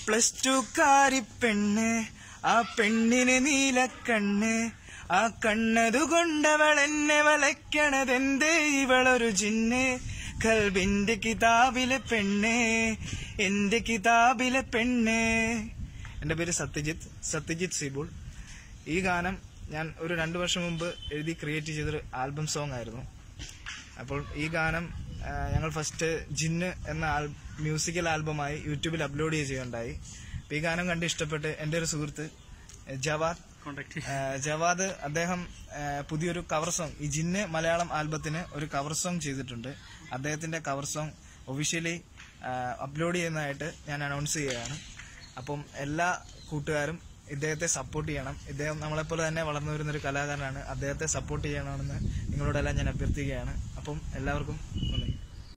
plus two കാരി പെണ്ണ് ആ പെണ്ണിന് നീലക്കണ്ണ് ആ കണ്ണതുകൊണ്ടവൾ എന്നെ വലയ്ക്കണതെന്തേ ഇവളൊരു ജിന്ന് കൽബിന്റെ കിതാബിലെ പെണ്ണ് എന്റെ കിതാബിലെ പെണ്ണ് എന്റെ പേര് സത്യജിത്ത് സത്യജിത്ത് സിബുൾ ഈ ഗാനം ഞാൻ ഒരു രണ്ടു വർഷം മുമ്പ് എഴുതി ക്രിയേറ്റ് ചെയ്തൊരു ആൽബം സോങ് ആയിരുന്നു അപ്പോൾ ഈ ഗാനം ആ, ഞങ്ങൾ ഫസ്റ്റ് ജിന്ന് എന്ന ആൽ- മ്യൂസിക്കൽ ആൽബമായി യൂട്യൂബിൽ അപ്ലോഡ് ചെയ്യുകയുണ്ടായി അപ്പൊ ഈ ഗാനം കണ്ട് ഇഷ്ടപ്പെട്ട് എന്റെ ഒരു സുഹൃത്ത് എ, ജവാദ് കോണ്ടാക്ട് ആ, ജവാദ് അദ്ദേഹം ആ, പുതിയൊരു കവർ സോങ് ഈ ജിന്ന് മലയാളം ആൽബത്തിന് ഒരു കവർ സോങ് ചെയ്തിട്ടുണ്ട് അദ്ദേഹത്തിന്റെ കവർ സോങ് ഒഫീഷ്യലി അപ്ലോഡ് ചെയ്യുന്നതായിട്ട് ഞാൻ അനൗൺസ് ചെയ്യുകയാണ് അപ്പം എല്ലാ കൂട്ടുകാരും ഇദ്ദേഹത്തെ സപ്പോർട്ട് ചെയ്യണം ഇദ്ദേഹം നമ്മളെപ്പോലെ തന്നെ വളർന്നു വരുന്ന ഒരു കലാകാരനാണ് അദ്ദേഹത്തെ സപ്പോർട്ട് ചെയ്യണമെന്ന് നിങ്ങളോടെല്ലാം ഞാൻ അഭ്യർത്ഥിക്കുകയാണ് അപ്പം എല്ലാവർക്കും നന്ദി